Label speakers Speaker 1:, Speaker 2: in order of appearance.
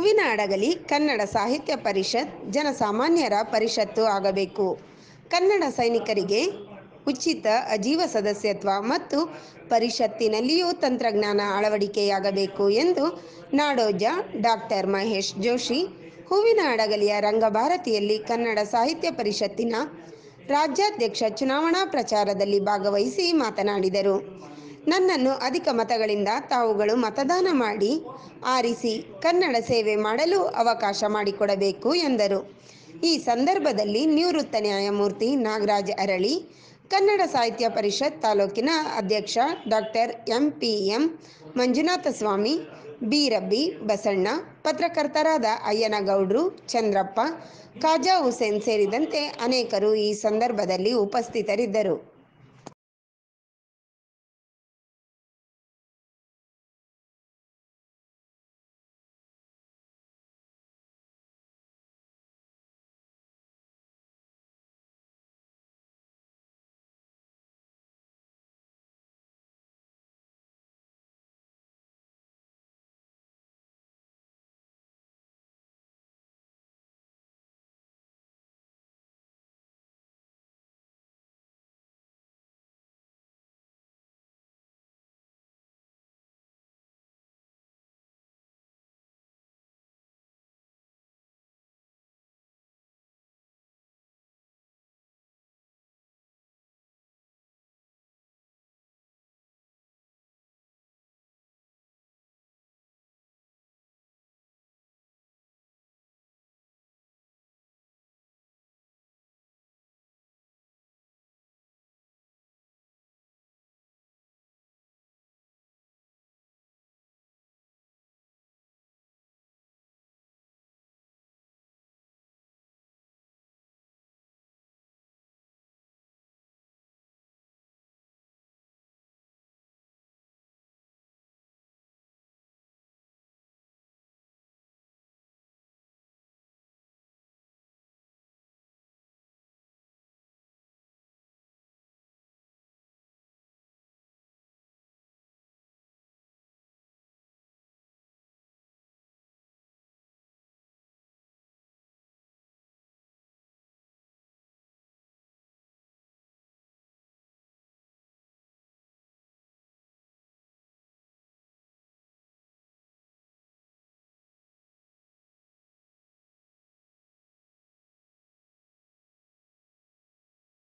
Speaker 1: ಹೂವಿನ ಹಡಗಲಿ ಕನ್ನಡ ಸಾಹಿತ್ಯ ಪರಿಷತ್ ಜನಸಾಮಾನ್ಯರ ಪರಿಷತ್ತು ಆಗಬೇಕು ಕನ್ನಡ ಸೈನಿಕರಿಗೆ ಉಚಿತ ಅಜೀವ ಸದಸ್ಯತ್ವ ಮತ್ತು ಪರಿಷತ್ತಿನಲ್ಲಿಯೂ ತಂತ್ರಜ್ಞಾನ ಅಳವಡಿಕೆಯಾಗಬೇಕು ಎಂದು ನಾಡೋಜ ಡಾಕ್ಟರ್ ಮಹೇಶ್ ಜೋಶಿ ಹೂವಿನ ಹಡಗಲಿಯ ರಂಗಭಾರತಿಯಲ್ಲಿ ಕನ್ನಡ ಸಾಹಿತ್ಯ ಪರಿಷತ್ತಿನ ರಾಜ್ಯಾಧ್ಯಕ್ಷ ಚುನಾವಣಾ ಪ್ರಚಾರದಲ್ಲಿ ಭಾಗವಹಿಸಿ ಮಾತನಾಡಿದರು ನನ್ನನ್ನು ಅಧಿಕ ಮತಗಳಿಂದ ತಾವುಗಳು ಮತದಾನ ಮಾಡಿ ಆರಿಸಿ ಕನ್ನಡ ಸೇವೆ ಮಾಡಲು ಅವಕಾಶ ಮಾಡಿಕೊಡಬೇಕು ಎಂದರು ಈ ಸಂದರ್ಭದಲ್ಲಿ ನಿವೃತ್ತ ನ್ಯಾಯಮೂರ್ತಿ ನಾಗರಾಜ್ ಅರಳಿ ಕನ್ನಡ ಸಾಹಿತ್ಯ ಪರಿಷತ್ ತಾಲೂಕಿನ ಅಧ್ಯಕ್ಷ doctor M P M Manjunatha Swamy B Rabbi Basanna ಪತ್ರಕರ್ತರಾದ ಅಯ್ಯನಗೌಡ್ರು ಚಂದ್ರಪ್ಪ ಖಾಜಾ ಹುಸೇನ್ ಸೇರಿದಂತೆ ಅನೇಕರು ಈ ಸಂದರ್ಭದಲ್ಲಿ ಉಪಸ್ಥಿತರಿದ್ದರು